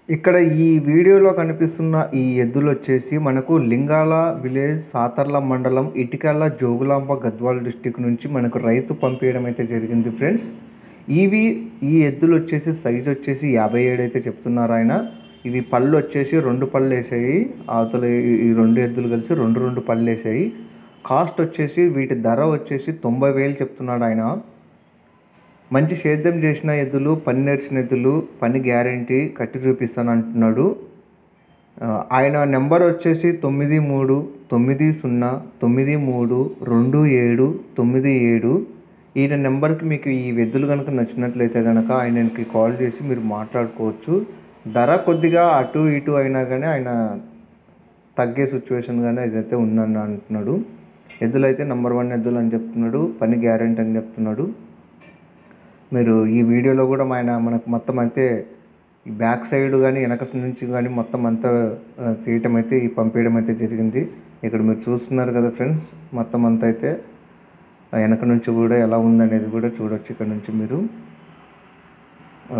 ఇక్కడ ఈ వీడియోలో కనిపిస్తున్న ఈ ఎద్దులు వచ్చేసి మనకు లింగాల విలేజ్ సాతర్ల మండలం ఇటికల్ల జోగులాంబ గద్వాల డిస్టిక్ నుంచి మనకు రైతు పంపించడం అయితే జరిగింది ఫ్రెండ్స్ ఇవి ఈ ఎద్దులు వచ్చేసి సైజు వచ్చేసి యాభై ఏడు అయితే చెప్తున్నారు ఆయన ఇవి పళ్ళు వచ్చేసి రెండు పళ్ళు వేసాయి అవతల ఈ- ఈ రెండు ఎద్దులు కలిసి రెండు రెండు పళ్ళు వేసాయి కాస్ట్ వచ్చేసి వీటి ధర వచ్చేసి తొంభై వేలు చెప్తున్నాడు ఆయన మంచి సేద్యం చేసిన ఎద్దులు పని నేర్చిన ఎద్దులు పని గ్యారంటీ కట్టి చూపిస్తాను అంటున్నాడు ఆ, ఆయన నెంబర్ వచ్చేసి తొమ్మిది మూడు తొమ్మిది సున్నా తొమ్మిది మూడు రెండు ఏడు తొమ్మిది ఏడు ఈయన నెంబర్కి మీకు ఈ ఎద్దులు కనుక నచ్చినట్లయితే కనుక ఆయనకి కాల్ చేసి మీరు మాట్లాడుకోవచ్చు ధర కొద్దిగా అటు ఇటు అయినా కానీ ఆయన తగ్గే సిచ్యువేషన్ కానీ ఇదైతే ఉందని అంటున్నాడు ఎద్దులు అయితే నెంబర్ వన్ ఎద్దులు అని చెప్తున్నాడు పని గ్యారెంటీ అని చెప్తున్నాడు మీరు ఈ వీడియోలో కూడా ఆయన మనకు మొత్తం అయితే ఈ బ్యాక్ సైడ్ కానీ వెనక నుంచి కానీ మొత్తం అంతా ఆ, తీయటం అయితే ఈ పంపించడం అయితే జరిగింది ఇక్కడ మీరు చూస్తున్నారు కదా ఫ్రెండ్స్ మొత్తం అంతా అయితే ఆ వెనక నుంచి కూడా ఎలా ఉందనేది కూడా చూడొచ్చు ఇక్కడ నుంచి మీరు ఆ,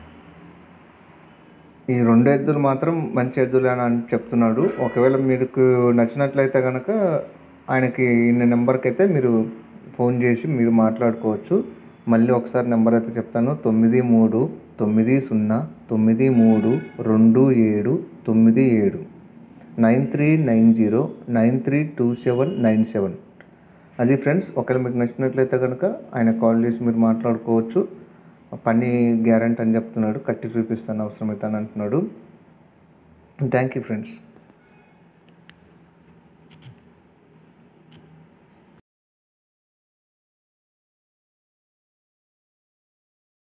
ఈ రెండు ఎద్దులు మాత్రం మంచి ఎద్దులు అని అని చెప్తున్నాడు ఒకవేళ మీకు నచ్చినట్లయితే కనుక ఆయనకి ఈయన నెంబర్కి అయితే మీరు ఫోన్ చేసి మీరు మాట్లాడుకోవచ్చు మళ్ళీ ఒకసారి నెంబర్ అయితే చెప్తాను తొమ్మిది మూడు తొమ్మిది సున్నా తొమ్మిది మూడు రెండు ఏడు తొమ్మిది ఏడు nine three nine zero nine three two seven nine seven అది ఫ్రెండ్స్ ఒకవేళ మీకు నచ్చినట్లయితే కనుక ఆయన కాల్ చేసి మీరు మాట్లాడుకోవచ్చు పని గ్యారంటీ అని చెప్తున్నాడు కట్టి చూపిస్తాను అవసరమైతే అని అంటున్నాడు థ్యాంక్ యూ ఫ్రెండ్స్